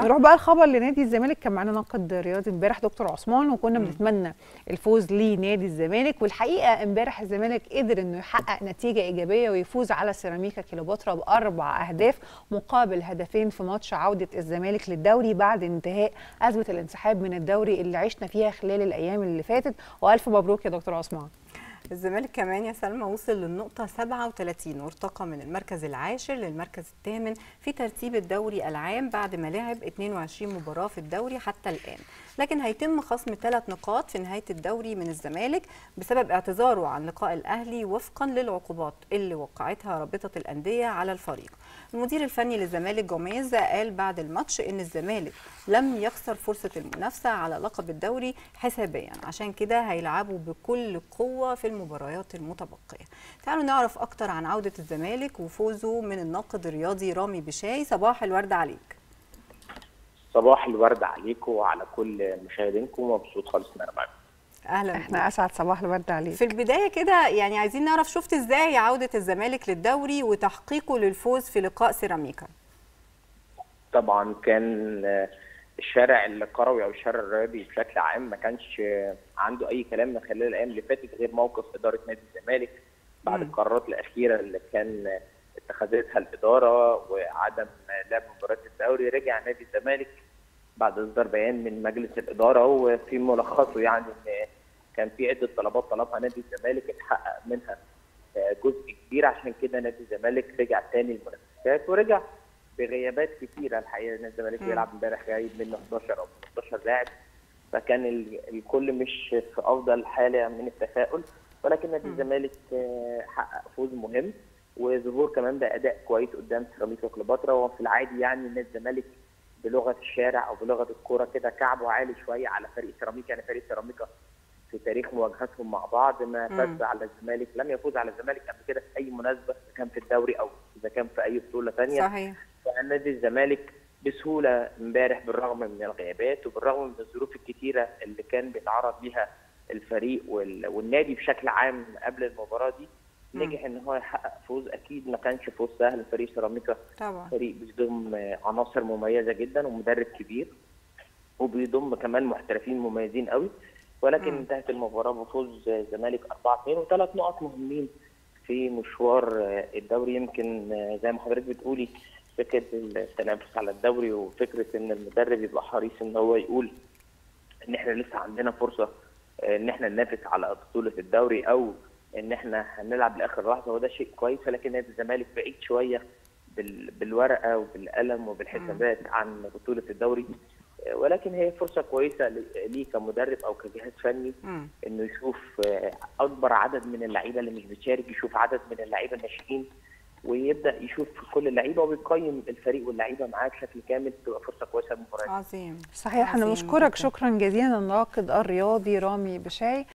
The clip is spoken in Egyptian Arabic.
نروح بقى الخبر لنادي الزمالك كان معانا ناقد رياضي امبارح دكتور عثمان وكنا بنتمنى الفوز لنادي الزمالك والحقيقه امبارح الزمالك قدر انه يحقق نتيجه ايجابيه ويفوز على سيراميكا كيلوباترا باربع اهداف مقابل هدفين في ماتش عوده الزمالك للدوري بعد انتهاء ازمه الانسحاب من الدوري اللي عشنا فيها خلال الايام اللي فاتت والف مبروك يا دكتور عثمان الزمالك كمان يا سلمى وصل للنقطة 37 وارتقى من المركز العاشر للمركز الثامن في ترتيب الدوري العام بعد ما لعب 22 مباراة في الدوري حتى الآن لكن هيتم خصم ثلاث نقاط في نهاية الدوري من الزمالك بسبب اعتذاره عن لقاء الأهلي وفقا للعقوبات اللي وقعتها رابطة الأندية على الفريق المدير الفني للزمالك جوميز قال بعد الماتش ان الزمالك لم يخسر فرصه المنافسه على لقب الدوري حسابيا عشان كده هيلعبوا بكل قوه في المباريات المتبقيه تعالوا نعرف اكتر عن عوده الزمالك وفوزه من الناقد الرياضي رامي بشاي صباح الورد عليك صباح الورد عليكم وعلى كل مشاهدينكم ومبسوط خالص ان انا معاكم اهلا احنا اسعد صباح الورد عليك في البدايه كده يعني عايزين نعرف شفت ازاي عوده الزمالك للدوري وتحقيقه للفوز في لقاء سيراميكا طبعا كان الشارع الكروي او الشارع الرياضي بشكل عام ما كانش عنده اي كلام من خلال الايام اللي فاتت غير موقف اداره نادي الزمالك بعد مم. القرارات الاخيره اللي كان اتخذتها الاداره وعدم لعب مباراه الدوري رجع نادي الزمالك بعد اصدار بيان من مجلس الاداره وفي ملخصه يعني ان كان في عده طلبات طلبها نادي الزمالك اتحقق منها آه، جزء كبير عشان كده نادي الزمالك رجع تاني المنافسات ورجع بغيابات كتيره الحقيقه نادي الزمالك مم. بيلعب امبارح غايب منه 11 او 15 لاعب فكان ال- الكل مش في افضل حاله من التفاؤل ولكن نادي مم. الزمالك آه، حقق فوز مهم وظهور كمان باداء كويس قدام سيراميكا كليوباترا وفي العادي يعني نادي الزمالك بلغه الشارع او بلغه الكوره كده كعبه عالي شويه على فريق سيراميكا يعني فريق سيراميكا في تاريخ مواجهاتهم مع بعض ما مم. فاز على الزمالك لم يفوز على الزمالك قبل كده في اي مناسبه اذا كان في الدوري او اذا كان في اي بطوله ثانيه صحيح فنادي الزمالك بسهوله امبارح بالرغم من الغيابات وبالرغم من الظروف الكتيره اللي كان بيتعرض ليها الفريق وال- والنادي بشكل عام قبل المباراه دي مم. نجح ان هو يحقق فوز اكيد ما كانش فوز سهل فريق سيراميكا طبعا فريق بيضم عناصر مميزه جدا ومدرب كبير وبيضم كمان محترفين مميزين قوي ولكن مم. انتهت المباراه بفوز الزمالك 4 2 وثلاث نقط مهمين في مشوار الدوري يمكن زي ما حضرتك بتقولي فكره التنافس على الدوري وفكره ان المدرب يبقى حريص ان هو يقول ان احنا لسه عندنا فرصه ان احنا ننافس على بطوله الدوري او ان احنا هنلعب لاخر لحظه وده شيء كويس ولكن نادي الزمالك بعيد شويه بال- بالورقه وبالقلم وبالحسابات عن بطوله الدوري ولكن هي فرصه كويسه ل- ليه كمدرب او كجهاز فني مم. انه يشوف آه، اكبر عدد من اللعيبه اللي مش بتشارك يشوف عدد من اللعيبه الناشئين ويبدا يشوف كل اللعيبه وبيقيم الفريق واللعيبه معاه بشكل كامل تبقى فرصه كويسه للمباراه عظيم صحيح انا عظيم بشكرك جداً. شكرا جزيلا الناقد الرياضي رامي بشاي